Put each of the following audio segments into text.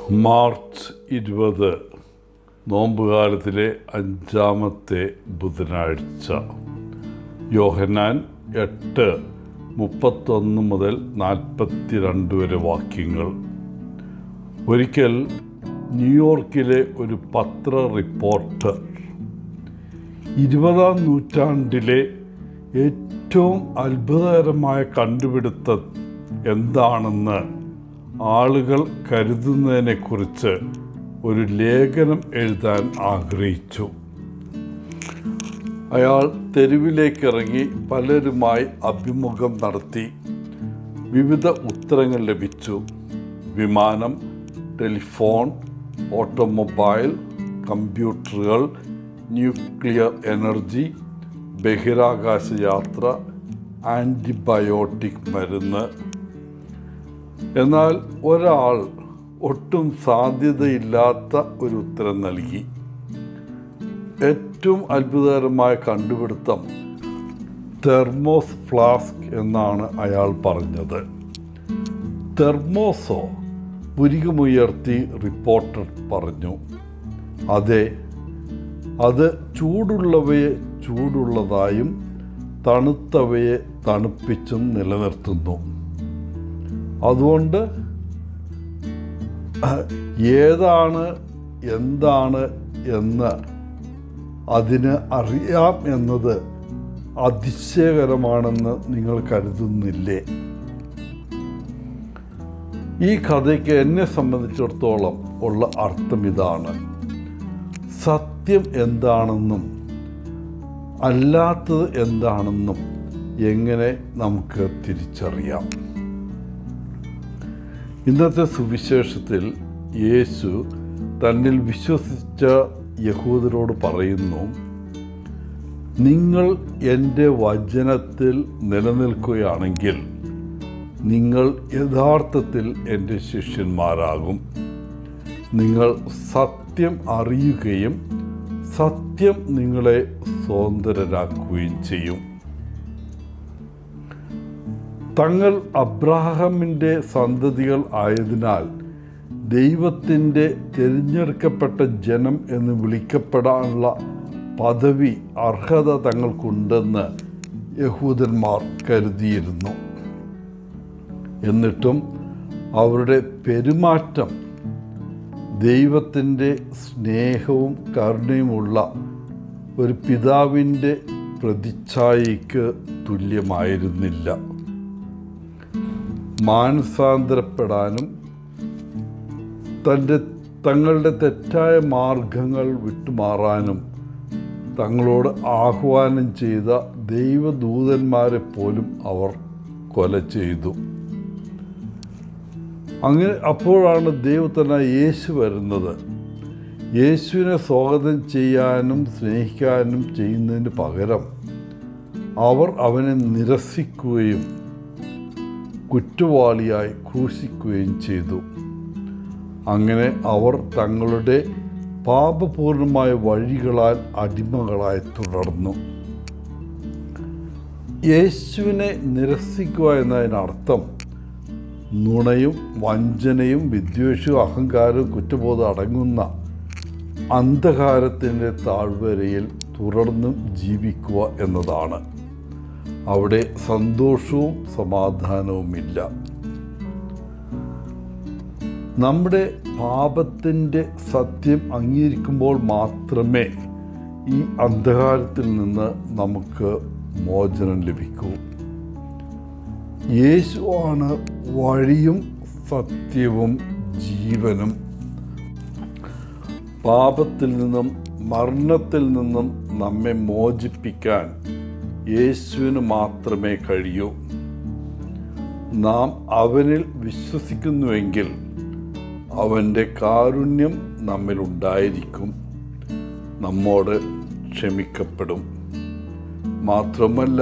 March ഇരുപത് നോമ്പുകാലത്തിലെ അഞ്ചാമത്തെ ബുധനാഴ്ച യോഹനാൻ എട്ട് മുപ്പത്തൊന്ന് മുതൽ നാൽപ്പത്തിരണ്ട് വരെ വാക്യങ്ങൾ ഒരിക്കൽ ന്യൂയോർക്കിലെ ഒരു പത്ര റിപ്പോർട്ടർ ഇരുപതാം നൂറ്റാണ്ടിലെ ഏറ്റവും അത്ഭുതകരമായ കണ്ടുപിടുത്തം എന്താണെന്ന് ആളുകൾ കരുതുന്നതിനെക്കുറിച്ച് ഒരു ലേഖനം എഴുതാൻ ആഗ്രഹിച്ചു അയാൾ തെരുവിലേക്കിറങ്ങി പലരുമായി അഭിമുഖം നടത്തി വിവിധ ഉത്തരങ്ങൾ ലഭിച്ചു വിമാനം ടെലിഫോൺ ഓട്ടോമൊബൈൽ കമ്പ്യൂട്ടറുകൾ ന്യൂക്ലിയർ എനർജി ബഹിരാകാശ യാത്ര ആൻറ്റിബയോട്ടിക് മരുന്ന് എന്നാൽ ഒരാൾ ഒട്ടും സാധ്യതയില്ലാത്ത ഒരു ഉത്തരം നൽകി ഏറ്റവും അത്ഭുതകരമായ കണ്ടുപിടുത്തം തെർമോസ് ഫ്ലാസ്ക് എന്നാണ് അയാൾ പറഞ്ഞത് തെർമോസോ പുരികമുയർത്തി റിപ്പോർട്ടർ പറഞ്ഞു അതെ അത് ചൂടുള്ളവയെ ചൂടുള്ളതായും തണുത്തവയെ തണുപ്പിച്ചും നിലനിർത്തുന്നു അതുകൊണ്ട് ഏതാണ് എന്താണ് എന്ന് അതിന് അറിയാം എന്നത് അതിശയകരമാണെന്ന് നിങ്ങൾ കരുതുന്നില്ലേ ഈ കഥയ്ക്ക് എന്നെ സംബന്ധിച്ചിടത്തോളം ഉള്ള അർത്ഥം ഇതാണ് സത്യം എന്താണെന്നും അല്ലാത്തത് എന്താണെന്നും എങ്ങനെ നമുക്ക് തിരിച്ചറിയാം ഇന്നത്തെ സുവിശേഷത്തിൽ യേശു തന്നിൽ വിശ്വസിച്ച യഹൂദരോട് പറയുന്നു നിങ്ങൾ എൻ്റെ വചനത്തിൽ നിലനിൽക്കുകയാണെങ്കിൽ നിങ്ങൾ യഥാർത്ഥത്തിൽ എൻ്റെ ശിഷ്യന്മാരാകും നിങ്ങൾ സത്യം അറിയുകയും സത്യം നിങ്ങളെ സ്വതന്ത്രരാക്കുകയും ചെയ്യും തങ്ങൾ അബ്രാഹമിൻ്റെ സന്തതികൾ ആയതിനാൽ ദൈവത്തിൻ്റെ തിരഞ്ഞെടുക്കപ്പെട്ട ജനം എന്ന് വിളിക്കപ്പെടാനുള്ള പദവി അർഹത തങ്ങൾക്കുണ്ടെന്ന് യഹൂദന്മാർ കരുതിയിരുന്നു എന്നിട്ടും അവരുടെ പെരുമാറ്റം ദൈവത്തിൻ്റെ സ്നേഹവും കരുണയുമുള്ള ഒരു പിതാവിൻ്റെ പ്രതിച്ഛായയ്ക്ക് തുല്യമായിരുന്നില്ല മാനസാന്തരപ്പെടാനും തൻ്റെ തങ്ങളുടെ തെറ്റായ മാർഗങ്ങൾ വിട്ടുമാറാനും തങ്ങളോട് ആഹ്വാനം ചെയ്ത ദൈവദൂതന്മാരെ പോലും അവർ കൊല ചെയ്തു അങ്ങനെ അപ്പോഴാണ് ദൈവത്തന യേശു വരുന്നത് യേശുവിനെ സ്വാഗതം ചെയ്യാനും സ്നേഹിക്കാനും ചെയ്യുന്നതിന് പകരം അവർ അവനെ നിരസിക്കുകയും കുറ്റവാളിയായി ക്രൂശിക്കുകയും ചെയ്തു അങ്ങനെ അവർ തങ്ങളുടെ പാപപൂർണമായ വഴികളാൽ അടിമകളായി തുടർന്നു യേശുവിനെ നിരസിക്കുക എന്നതിനർത്ഥം നുണയും വഞ്ചനയും വിദ്വേഷവും അഹങ്കാരവും കുറ്റബോധം അടങ്ങുന്ന അന്ധകാരത്തിൻ്റെ താഴ്വരയിൽ തുടർന്നും ജീവിക്കുക എന്നതാണ് അവിടെ സന്തോഷവും സമാധാനവുമില്ല നമ്മുടെ പാപത്തിൻ്റെ സത്യം അംഗീകരിക്കുമ്പോൾ മാത്രമേ ഈ അന്ധകാരത്തിൽ നിന്ന് നമുക്ക് മോചനം ലഭിക്കൂ യേശുവാണ് വഴിയും സത്യവും ജീവനും പാപത്തിൽ നിന്നും മരണത്തിൽ നിന്നും നമ്മെ മോചിപ്പിക്കാൻ യേശുവിന് മാത്രമേ കഴിയൂ നാം അവനിൽ വിശ്വസിക്കുന്നുവെങ്കിൽ അവൻ്റെ കാരുണ്യം നമ്മിലുണ്ടായിരിക്കും നമ്മോട് ക്ഷമിക്കപ്പെടും മാത്രമല്ല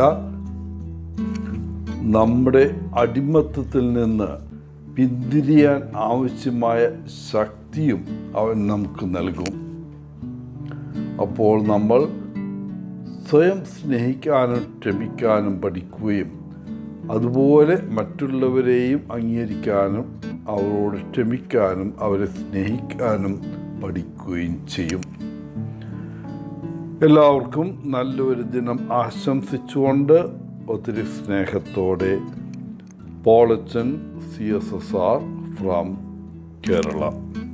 നമ്മുടെ അടിമത്തത്തിൽ നിന്ന് പിന്തിരിയാൻ ആവശ്യമായ ശക്തിയും അവൻ നമുക്ക് നൽകും അപ്പോൾ നമ്മൾ സ്വയം സ്നേഹിക്കാനും ക്ഷമിക്കാനും പഠിക്കുകയും അതുപോലെ മറ്റുള്ളവരെയും അംഗീകരിക്കാനും അവരോട് ക്ഷമിക്കാനും അവരെ സ്നേഹിക്കാനും പഠിക്കുകയും ചെയ്യും എല്ലാവർക്കും നല്ലൊരു ദിനം ആശംസിച്ചുകൊണ്ട് ഒത്തിരി സ്നേഹത്തോടെ Polachan C S S R from Kerala